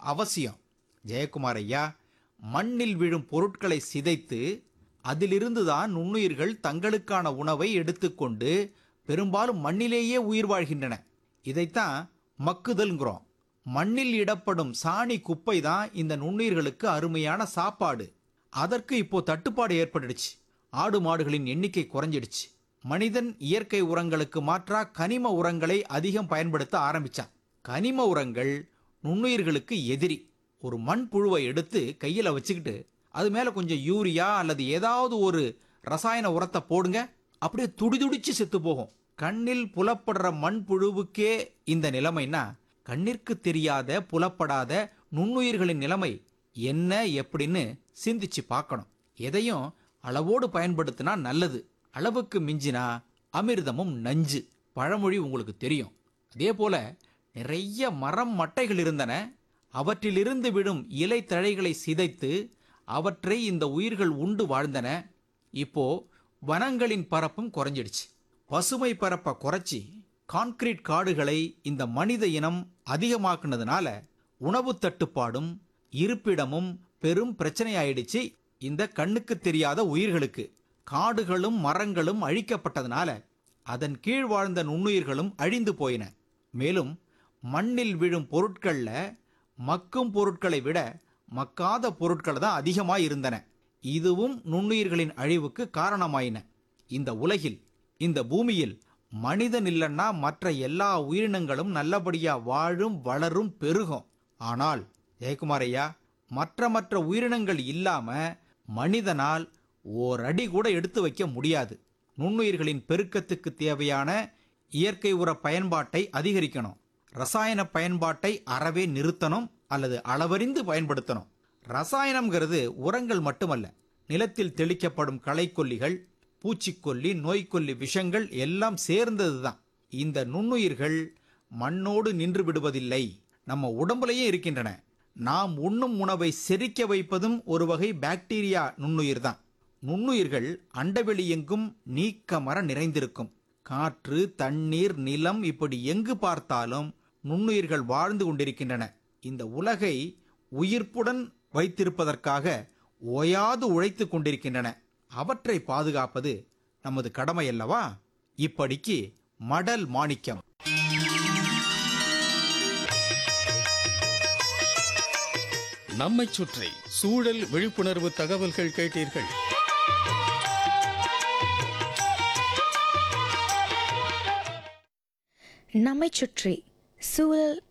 அவசியம் ஜெயக்குமார் ஐயா மண்ணில் விழும் பொருட்களை சிதைத்து அதிலிருந்து தான் நுண்ணுயிர்கள் தங்களுக்கான உணவை எடுத்துக்கொண்டு பெரும்பாலும் மண்ணிலேயே உயிர் வாழ்கின்றன இதைத்தான் மக்குதல்ங்கிறோம் மண்ணில் இடப்படும் சாணி குப்பை தான் இந்த நுண்ணுயிர்களுக்கு அருமையான சாப்பாடு அதற்கு இப்போ தட்டுப்பாடு ஏற்பட்டுடுச்சு ஆடு மாடுகளின் எண்ணிக்கை குறைஞ்சிடுச்சு மனிதன் இயற்கை உரங்களுக்கு மாற்றா கனிம உரங்களை அதிகம் பயன்படுத்த ஆரம்பிச்சான் கனிம உரங்கள் நுண்ணுயிர்களுக்கு எதிரி ஒரு மண் புழுவை எடுத்து கையில் வச்சுக்கிட்டு அது மேலே கொஞ்சம் யூரியா அல்லது ஏதாவது ஒரு ரசாயன உரத்தை போடுங்க அப்படியே துடிதுடிச்சு செத்து போகும் கண்ணில் புலப்படுற மண் புழுவுக்கே இந்த நிலைமைன்னா கண்ணிற்கு தெரியாத புலப்படாத நுண்ணுயிர்களின் நிலைமை என்ன எப்படின்னு சிந்திச்சு பார்க்கணும் எதையும் அளவோடு பயன்படுத்தினா நல்லது அளவுக்கு மிஞ்சினா அமிர்தமும் நஞ்சு பழமொழி உங்களுக்கு தெரியும் அதே போல நிறைய மரம் மட்டைகள் இருந்தன அவற்றிலிருந்து விடும் இலை தழைகளை சிதைத்து அவற்றை இந்த உயிர்கள் உண்டு வாழ்ந்தன இப்போ வனங்களின் பரப்பும் குறைஞ்சிடுச்சு பசுமை பரப்பை குறைச்சி கான்கிரீட் காடுகளை இந்த மனித இனம் அதிகமாக்குனதுனால உணவு தட்டுப்பாடும் இருப்பிடமும் பெரும் பிரச்சனையாயிடுச்சு இந்த கண்ணுக்கு தெரியாத உயிர்களுக்கு காடுகளும் மரங்களும் அழிக்கப்பட்டதுனால அதன் கீழ் வாழ்ந்த நுண்ணுயிர்களும் அழிந்து போயின மேலும் மண்ணில் விழும் பொருட்கள்ல மக்கும் பொருட்களை விட மக்காத பொருட்கள் தான் அதிகமாக இருந்தன இதுவும் நுண்ணுயிர்களின் அழிவுக்கு காரணமாயின இந்த உலகில் இந்த பூமியில் மனிதன் இல்லைன்னா மற்ற எல்லா உயிரினங்களும் நல்லபடியா வாழும் வளரும் பெருகும் ஆனால் ஜெயக்குமார் ஐயா மற்ற மற்ற உயிரினங்கள் இல்லாம மனிதனால் ஓரடி கூட எடுத்து வைக்க முடியாது நுண்ணுயிர்களின் பெருக்கத்துக்கு தேவையான இயற்கை உர பயன்பாட்டை அதிகரிக்கணும் ரசாயன பயன்பாட்டை அறவே நிறுத்தணும் அல்லது அளவறிந்து பயன்படுத்தணும் ரசாயனம்ங்கிறது உரங்கள் மட்டுமல்ல நிலத்தில் தெளிக்கப்படும் களைக்கொல்லிகள் பூச்சிக்கொல்லி நோய்க்கொல்லி விஷங்கள் எல்லாம் சேர்ந்ததுதான் இந்த நுண்ணுயிர்கள் மண்ணோடு நின்று விடுவதில்லை நம்ம உடம்புலயே இருக்கின்றன நாம் உண்ணும் உணவை செரிக்க வைப்பதும் ஒரு வகை பாக்டீரியா நுண்ணுயிர் தான் நுண்ணுயிர்கள் அண்டவெளி எங்கும் நீக்கமர நிறைந்திருக்கும் காற்று தண்ணீர் நிலம் இப்படி எங்கு பார்த்தாலும் நுண்ணுயிர்கள் வாழ்ந்து கொண்டிருக்கின்றன இந்த உலகை உயிர்ப்புடன் வைத்திருப்பதற்காக ஓயாது உழைத்துக் கொண்டிருக்கின்றன அவற்றை பாதுகாப்பது நமது கடமை அல்லவா இப்படிக்கு மடல் மாணிக்கம் நம்மைச் சுற்றி சூழல் விழிப்புணர்வு தகவல்கள் கேட்டீர்கள் நம்மைச் சுற்றி சூழல்